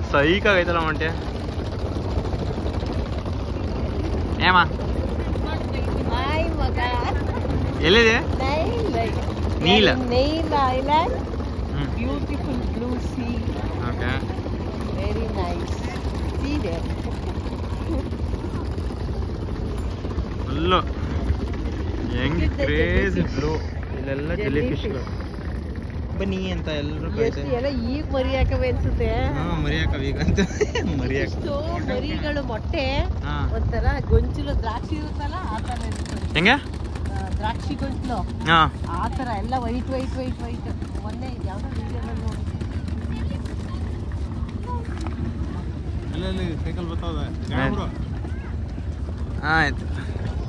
ಸೈಕ್ ಆಗೈತಲ್ಲ ಮೊಂಟೆ ಏಮ hi ಮಗ ಎಲ್ಲಿದೆ Neil ನೀಲ ನೈಲ್ ಐಲ್ಯಾಂಡ್ ಹ್ಞೂ beautiful blue sea okay very nice sea there full ಹೆಂಗ್ Look at the crazy jellyfish. Blue ಇಲ್ಲೆಲ್ಲ jelly ಫಿಶ್ಗಳು ಬನ್ನಿ ಅಂತ ಎಲ್ಲರೂ ಎಷ್ಟು ಎಲ್ಲ ಈಗ ಮರಿ ಹಾಕವೆ ಅನ್ಸುತ್ತೆ ಹಾ ಮರಿಯಾಕ ಈಗ ಅಂತ ಮರಿಯಾಕ ಎಷ್ಟು ಮರಿಗಳು ಮೊಟ್ಟೆ ಹಾ ಒಂಥರ ಗೊಂಚಲು ದ್ರಾಕ್ಷಿ ಇರುತ್ತಲ್ಲ ಆ ಥರ ಇರುತ್ತೆ ಹೆಂಗೆ ಆ, ದ್ರಾಕ್ಷಿ ಗೊಂಚಲು ಹಾ ಆ ಥರ ಎಲ್ಲ ವೈಟ್ ವೈಟ್ ವೈಟ್ ವೈಟ್ ಮೊನ್ನೆ ಯಾವ್ದೋ ವಿಡಿಯೋದಲ್ಲಿ ನೋಡಿ ಆಯ್ತು